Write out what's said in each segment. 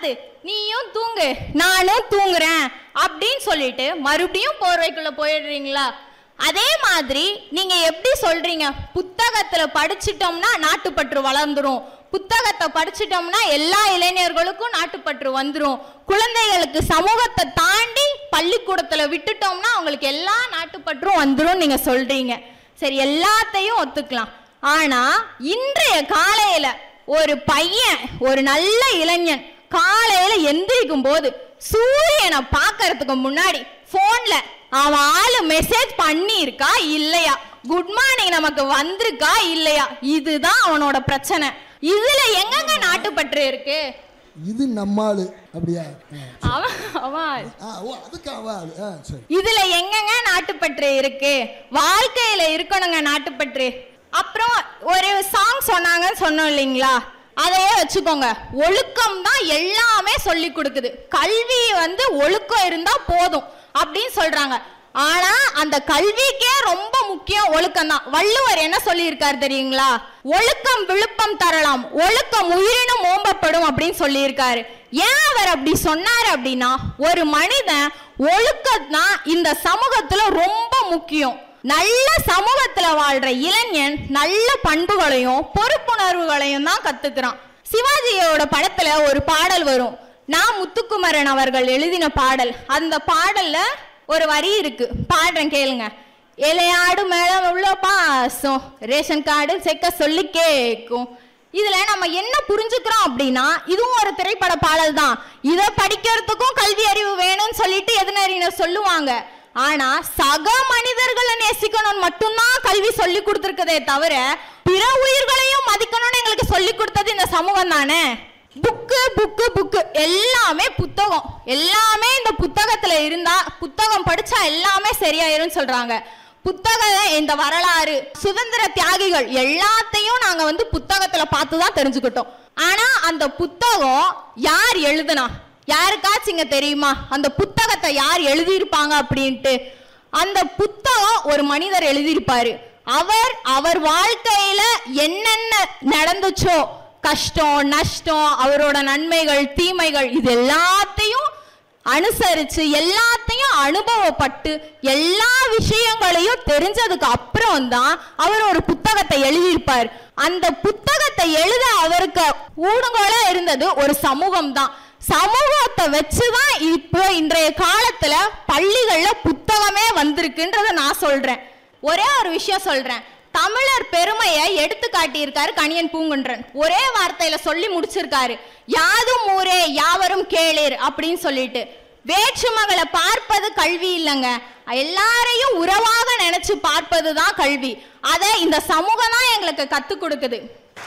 பார்த்து நீயும் தூங்கு நானும் தூங்குறேன் அப்படின்னு சொல்லிட்டு மறுபடியும் போர்வைக்குள்ள போயிடுறீங்களா அதே மாதிரி நீங்க எப்படி சொல்றீங்க புத்தகத்துல படிச்சிட்டோம்னா நாட்டுப்பற்று வளர்ந்துரும் புத்தகத்தை படிச்சிட்டோம்னா எல்லா இளைஞர்களுக்கும் நாட்டுப்பற்று வந்துரும் குழந்தைகளுக்கு சமூகத்தை தாண்டி பள்ளிக்கூடத்துல விட்டுட்டோம்னா அவங்களுக்கு எல்லா நாட்டுப்பற்றும் வந்துரும் நீங்க சொல்றீங்க சரி எல்லாத்தையும் ஒத்துக்கலாம் ஆனா இன்றைய காலையில ஒரு பையன் ஒரு நல்ல இளைஞன் காலையில எந்திரிக்கும் போது சூரியனை பார்க்கறதுக்கு முன்னாடி போன்ல அவன் ஆளு மெசேஜ் பண்ணி இருக்கா இல்லையா குட் மார்னிங் நமக்கு வந்திருக்கா இல்லையா இதுதான் அவனோட பிரச்சனை இதுல எங்கங்க நாட்டுப்பற்று இருக்கு இது நம்மாளு அப்படியா ஆ. அவன் அவன் ஆ ஓ அதுக்கு அவாது ஆ சரி இதுல எங்கங்க நாட்டுப்பற்று இருக்கு வாழ்க்கையில இருக்கணுங்க நாட்டுப்பற்று அப்புறம் ஒரு சாங் சொன்னாங்கன்னு சொன்னோம் இல்லைங்களா அதையே வச்சுக்கோங்க ஒழுக்கம் தான் எல்லாமே சொல்லி கொடுக்குது கல்வி வந்து ஒழுக்கம் இருந்தா போதும் அப்படின்னு சொல்றாங்க ஆனா அந்த கல்விக்கே ரொம்ப முக்கியம் ஒழுக்கம் தான் வள்ளுவர் என்ன சொல்லியிருக்காரு தெரியுங்களா ஒழுக்கம் விழுப்பம் தரலாம் ஒழுக்கம் உயிரினும் ஓம்பப்படும் அப்படின்னு சொல்லியிருக்காரு ஏன் அவர் அப்படி சொன்னாரு அப்படின்னா ஒரு மனிதன் ஒழுக்கம் தான் இந்த சமூகத்துல ரொம்ப முக்கியம் நல்ல சமூகத்துல வாழ்ற இளைஞன் நல்ல பண்புகளையும் பொறுப்புணர்வுகளையும் தான் கத்துக்கிறான் சிவாஜியோட படத்துல ஒரு பாடல் வரும் நான் முத்துக்குமரன் அவர்கள் எழுதின பாடல் அந்த பாடல்ல ஒரு வரி இருக்கு பாடுறேன் கேளுங்க இலையாடு மேல உள்ள பாசம் ரேஷன் கார்டு செக்க சொல்லி கேக்கும் இதுல நம்ம என்ன புரிஞ்சுக்கிறோம் அப்படின்னா இதுவும் ஒரு திரைப்பட பாடல் தான் இதை படிக்கிறதுக்கும் கல்வி அறிவு வேணும்னு சொல்லிட்டு எதினறிஞர் சொல்லுவாங்க ஆனா சக மனிதர்களை நேசிக்கணும்னு மட்டும்தான் கல்வி சொல்லி கொடுத்துருக்கதே தவிர பிற உயிர்களையும் மதிக்கணும்னு எங்களுக்கு சொல்லி கொடுத்தது இந்த சமூகம் தானே புக்கு புக்கு புக்கு எல்லாமே புத்தகம் எல்லாமே இந்த புத்தகத்துல இருந்தா புத்தகம் படிச்சா எல்லாமே சரியாயிரும் சொல்றாங்க புத்தகம் இந்த வரலாறு சுதந்திர தியாகிகள் எல்லாத்தையும் நாங்க வந்து புத்தகத்துல பார்த்து தான் தெரிஞ்சுக்கிட்டோம் ஆனா அந்த புத்தகம் யார் எழுதுனா யாருக்காச்சும் இங்க தெரியுமா அந்த புத்தகத்தை யார் எழுதியிருப்பாங்க அப்படின்ட்டு அந்த புத்தகம் ஒரு மனிதர் எழுதியிருப்பாரு அவர் அவர் வாழ்க்கையில என்னென்ன நடந்துச்சோ கஷ்டம் நஷ்டம் அவரோட நன்மைகள் தீமைகள் இது எல்லாத்தையும் அனுசரிச்சு எல்லாத்தையும் அனுபவப்பட்டு எல்லா விஷயங்களையும் தெரிஞ்சதுக்கு அப்புறம் தான் அவர் ஒரு புத்தகத்தை எழுதியிருப்பார் அந்த புத்தகத்தை எழுத அவருக்கு ஊடுகோலா இருந்தது ஒரு சமூகம் தான் சமூகத்தை வச்சுதான் இப்போ இன்றைய காலத்துல பள்ளிகள்ல புத்தகமே வந்திருக்குன்றத நான் சொல்றேன் ஒரே ஒரு விஷயம் சொல்றேன் தமிழர் பெருமையை எடுத்து காட்டியிருக்காரு கணியன் பூங்குன்றன் ஒரே வார்த்தையில சொல்லி முடிச்சிருக்காரு யாதும் ஊரே யாவரும் கேளீர் அப்படின்னு சொல்லிட்டு வேற்றுமகளை பார்ப்பது கல்வி இல்லைங்க எல்லாரையும் உறவாக நினைச்சு பார்ப்பது தான் கல்வி அதை இந்த சமூகம் தான் எங்களுக்கு கத்துக் கொடுக்குது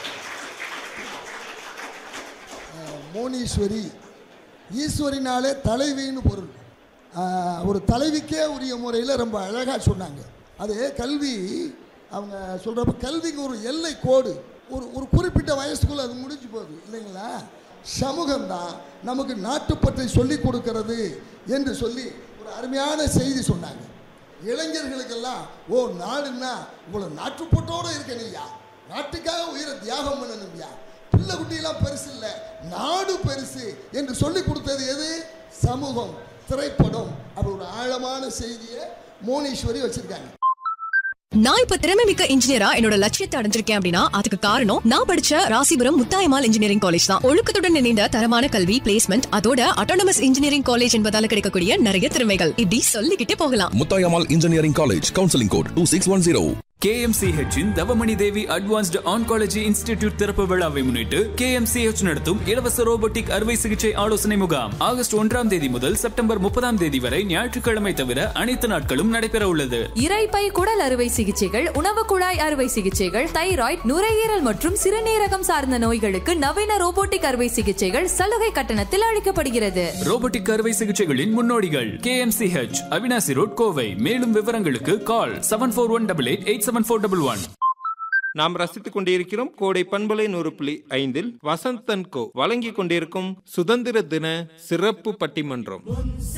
மோனீஸ்வரி ஈஸ்வரினாலே தலைவின்னு பொருள் ஆஹ், ஒரு தலைவிக்கே உரிய முறையில் ரொம்ப அழகாக சொன்னாங்க அது கல்வி அவங்க சொல்கிறப்ப கல்விக்கு ஒரு எல்லை கோடு ஒரு ஒரு குறிப்பிட்ட வயசுக்குள்ள அது முடிஞ்சு போகுது இல்லைங்களா சமூகம்தான் நமக்கு நாட்டுப்பற்றை சொல்லி கொடுக்கிறது என்று சொல்லி ஒரு அருமையான செய்தி சொன்னாங்க இளைஞர்களுக்கெல்லாம் ஓ நாடுன்னா இவ்வளோ நாட்டுப்பட்டோடு இருக்கணும்யா நாட்டுக்காக உயிரை தியாகம் பண்ணணும்யா பிள்ளை குட்டியெல்லாம் பெருசு இல்லை நாடு பெருசு என்று சொல்லி கொடுத்தது எது சமூகம் திரைப்படம் அப்படி ஒரு ஆழமான செய்தியை மோனீஸ்வரி வச்சிருக்காங்க நான் இப்ப திறமை மிக்க இன்ஜினியரா என்னோட லட்சியத்தை அடைஞ்சிருக்கேன் அப்படின்னா அதுக்கு காரணம் நான் படிச்ச ராசிபுரம் முத்தாயமால் இன்ஜினியரிங் காலேஜ் தான் ஒழுக்கத்துடன் இணைந்த தரமான கல்வி பிளேஸ்மெண்ட் அதோட அட்டானமஸ் இன்ஜினியரிங் காலேஜ் என்பதால கிடைக்கக்கூடிய நிறைய திறமைகள் இப்படி சொல்லிக்கிட்டே போகலாம் Muthayammal engineering college counselling code two six one zero KMCH இன் Thavamani Devi advanced oncology institute திறப்பு விழாவை முன்னிட்டு KMCH நடத்தும் இலவச ரோபோட்டிக் அறுவை சிகிச்சை ஆலோசனை முகாம் ஆகஸ்ட் ஒன்றாம் தேதி முதல் செப்டம்பர் முப்பதாம் தேதி வரை ஞாயிற்றுக்கிழமை தவிர அனைத்து நாட்களும் நடைபெற உள்ளது இரைப்பை குடல் அறுவை சிகிச்சைகள் உணவு குழாய் அறுவை சிகிச்சைகள் தைராய்டு நுரையீரல் மற்றும் சிறுநீரகம் சார்ந்த நோய்களுக்கு நவீன ரோபோட்டிக் அறுவை சிகிச்சைகள் சலுகை கட்டணத்தில் அளிக்கப்படுகிறது ரோபோட்டிக் அறுவை சிகிச்சைகளின் முன்னோடிகள் KMCH அவினாசி ரோட் கோவை மேலும் விவரங்களுக்கு call seven four one double eight eight seven four double one நாம் ரசித்துக் கொண்டிருக்கிறோம் கோடை பண்பலை நூறு புள்ளி ஐந்தில் வசந்தன் கோ வழங்கிக் கொண்டிருக்கும் சுதந்திர தின சிறப்பு பட்டிமன்றம்